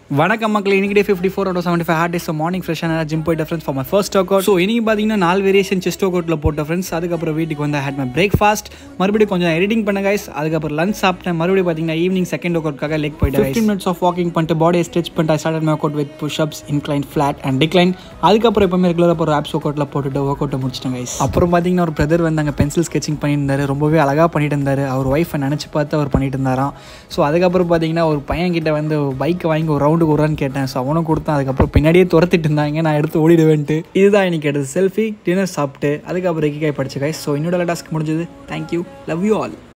வணக்கம் மக்கள் இன்னைக்கு day fifty four out seventy five hard days morning ஃப்ரெஷ்ஷான ஜிம் போயிட்ட friends for my first workout so இன்னைக்கு பார்த்தீங்கன்னா நாலு வேரியேஷன் செஸ்ட் ஒர்க் அவுட்டில் போட்ட ஃப்ரெண்ட்ஸ் அதுக்கப்புறம் வீட்டுக்கு வந்து ஹேட் மை பிரேக்ஃபாஸ்ட் மறுபடியும் கொஞ்சம் எடிட்டிங் பண்ண கைஸ் அதுக்கப்புறம் லஞ்ச் சாப்பிட்டேன் மறுபடியும் பார்த்தீங்கன்னா ஈவினிங் செகண்ட் ஒர்க் அவுட்காக லேக் போயிட்டு ஃபிஃப்டின் மினிட்ஸ் ஆஃப் வாக்கிங் பண்ணிட்டு பாடியை ஸ்ட்ரெச் பண்ணிட்டு start my workout with pushups incline flat and decline அதுக்கப்புறம் எப்பவுமே ரெகுலராக ஒரு ஆப்ஸ் ஒர்க் அவுட்டில் போட்டுட்டு ஒர்க் அவுட்டை முடிச்சிட்டேன் கைஸ் அப்புறம் பார்த்தீங்கன்னா ஒரு பிரதர் வந்து அங்கே பென்சில் ஸ்கெச்சிங் பண்ணியிருந்தாரு ரொம்பவே அழகாக பண்ணிட்டு இருந்தாரு அவர் ஒய்ஃபை நினச்சி பார்த்து அவர் பண்ணிட்டு இருந்தாராம் ஸோ அதுக்கப்புறம் பார்த்தீங்கன்னா ஒரு பையன் கிட்ட வந்து பைக்கை வாங்கி ஒரு ரவுண்டுக்கு விட்றான்னு கேட்டேன் ஸோ அவனும் கொடுத்தான் அதுக்கப்புறம் பின்னாடியே துரத்திட்டு இருந்தாங்க நான் எடுத்து ஓடிடுவேன்ட்டு இதுதான் இன்னைக்கு எடுத்து செல்ஃபி டின்னர் சாப்பிட்டு அதுக்கப்புறம் எக்கிக்காய் படிச்ச கைஸ் ஸோ என்னோட டாஸ்க் முடிஞ்சது தேங்க்யூ லவ் யூ ஆல்